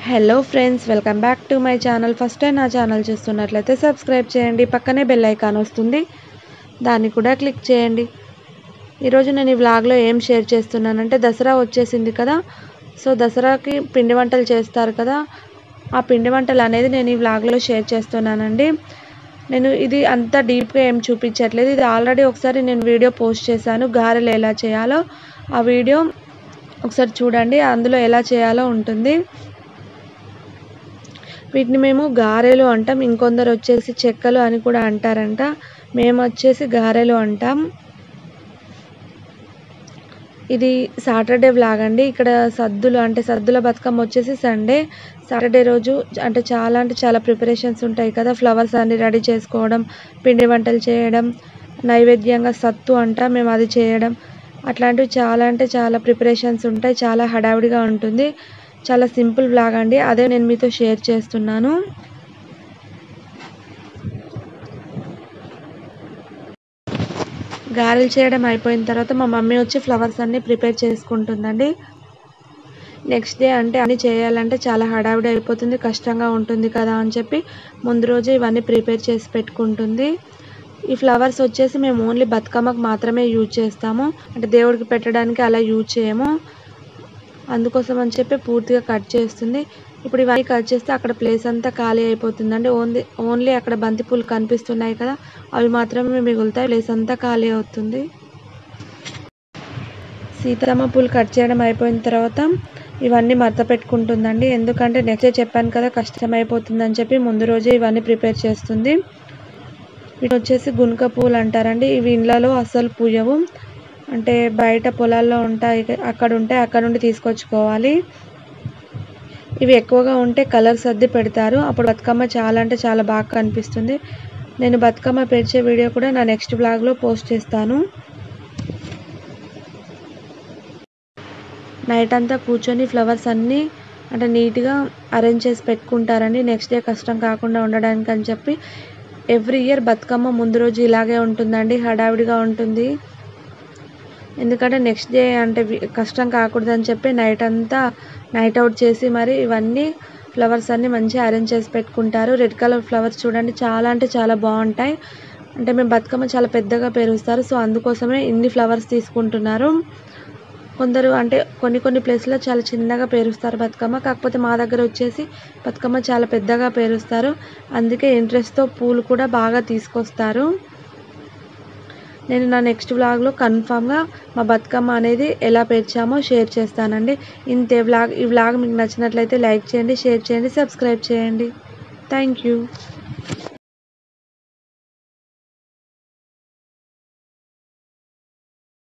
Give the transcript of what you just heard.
hello friends welcome back to my channel first time నా channel చూస్తున్నట్లయితే subscribe చేయండి పక్కనే బెల్ ఐకాన్ వస్తుంది దాన్ని కూడా క్లిక్ చేయండి ఈరోజు నేను ఈ వ్లాగ్లో ఏం షేర్ చేస్తున్నానంటే దసరా వచ్చేసింది కదా సో దసరాకి పిండి వంటలు చేస్తారు కదా ఆ పిండి వంటలు అనేది నేను ఈ వ్లాగ్లో షేర్ చేస్తున్నానండి నేను ఇది అంత డీప్గా ఏం చూపించట్లేదు ఇది ఆల్రెడీ ఒకసారి నేను వీడియో పోస్ట్ చేశాను గారెలు ఎలా చేయాలో ఆ వీడియో ఒకసారి చూడండి అందులో ఎలా చేయాలో ఉంటుంది వీటిని మేము గారెలు అంటాం ఇంకొందరు వచ్చేసి చెక్కలు అని కూడా అంటారంట మేము వచ్చేసి గారెలు అంటాం ఇది సాటర్డే వ్లాగ్ అండి ఇక్కడ సద్దులు అంటే సద్దుల బతుకమ్మ వచ్చేసి సండే సాటర్డే రోజు అంటే చాలా అంటే చాలా ప్రిపరేషన్స్ ఉంటాయి కదా ఫ్లవర్స్ అన్ని రెడీ చేసుకోవడం పిండి వంటలు చేయడం నైవేద్యంగా సత్తు అంట మేము అది చేయడం అట్లాంటివి చాలా అంటే చాలా ప్రిపరేషన్స్ ఉంటాయి చాలా హడావిడిగా ఉంటుంది చాలా సింపుల్ వ్లాగ్ అండి అదే నేను మీతో షేర్ చేస్తున్నాను గారెలు చేయడం అయిపోయిన తర్వాత మా మమ్మీ వచ్చి ఫ్లవర్స్ అన్ని ప్రిపేర్ చేసుకుంటుందండి నెక్స్ట్ డే అంటే అన్ని చేయాలంటే చాలా హడావిడి అయిపోతుంది కష్టంగా ఉంటుంది కదా అని చెప్పి ముందు రోజు ఇవన్నీ ప్రిపేర్ చేసి పెట్టుకుంటుంది ఈ ఫ్లవర్స్ వచ్చేసి మేము ఓన్లీ బతుకమ్మకు మాత్రమే యూజ్ చేస్తాము అంటే దేవుడికి పెట్టడానికి అలా యూజ్ చేయము అందుకోసం అని చెప్పి పూర్తిగా కట్ చేస్తుంది ఇప్పుడు ఇవన్నీ కట్ చేస్తే అక్కడ ప్లేస్ అంతా ఖాళీ అయిపోతుందండి ఓన్లీ ఓన్లీ అక్కడ బంతిపూలు కనిపిస్తున్నాయి కదా అవి మాత్రమే మిగులుతాయి ప్లేస్ అంతా ఖాళీ అవుతుంది సీతమ్మ పూలు కట్ చేయడం అయిపోయిన తర్వాత ఇవన్నీ మడత పెట్టుకుంటుందండి ఎందుకంటే నెక్స్ట్ డే చెప్పాను కదా కష్టం అయిపోతుందని చెప్పి ముందు రోజే ఇవన్నీ ప్రిపేర్ చేస్తుంది వీటి వచ్చేసి గునుక పూలు అంటారండి ఇవి ఇండ్లలో అస్సలు పూయవు అంటే బయట పొలాల్లో ఉంటాయి అక్కడ ఉంటే అక్కడ నుండి తీసుకొచ్చుకోవాలి ఇవి ఎక్కువగా ఉంటే కలర్ సర్ది పెడతారు అప్పుడు బతుకమ్మ చాలా అంటే చాలా బాగా కనిపిస్తుంది నేను బతుకమ్మ పెంచే వీడియో కూడా నా నెక్స్ట్ బ్లాగ్లో పోస్ట్ చేస్తాను నైట్ అంతా కూర్చొని ఫ్లవర్స్ అన్నీ అంటే నీట్గా అరేంజ్ చేసి పెట్టుకుంటారండి నెక్స్ట్ డే కష్టం కాకుండా ఉండడానికి అని చెప్పి ఎవ్రీ ఇయర్ బతుకమ్మ ముందు రోజు ఇలాగే ఉంటుందండి హడావిడిగా ఉంటుంది ఎందుకంటే నెక్స్ట్ డే అంటే కష్టం కాకూడదని చెప్పి నైట్ అంతా నైట్ అవుట్ చేసి మరి ఇవన్నీ ఫ్లవర్స్ అన్నీ మంచిగా అరేంజ్ చేసి పెట్టుకుంటారు రెడ్ కలర్ ఫ్లవర్స్ చూడండి చాలా అంటే చాలా బాగుంటాయి అంటే మేము బతుకమ్మ చాలా పెద్దగా పేరుస్తారు సో అందుకోసమే ఇన్ని ఫ్లవర్స్ తీసుకుంటున్నారు కొందరు అంటే కొన్ని కొన్ని ప్లేస్లో చాలా చిన్నగా పేరుస్తారు బతుకమ్మ కాకపోతే మా దగ్గర వచ్చేసి బతుకమ్మ చాలా పెద్దగా పేరుస్తారు అందుకే ఇంట్రెస్ట్తో పూలు కూడా బాగా తీసుకొస్తారు నేను నా నెక్స్ట్ వ్లాగ్లో కన్ఫామ్గా మా బతుకమ్మ అనేది ఎలా పేర్చామో షేర్ చేస్తానండి ఇంతే వ్లాగ్ ఈ వ్లాగ్ మీకు నచ్చినట్లయితే లైక్ చేయండి షేర్ చేయండి సబ్స్క్రైబ్ చేయండి థ్యాంక్ యూ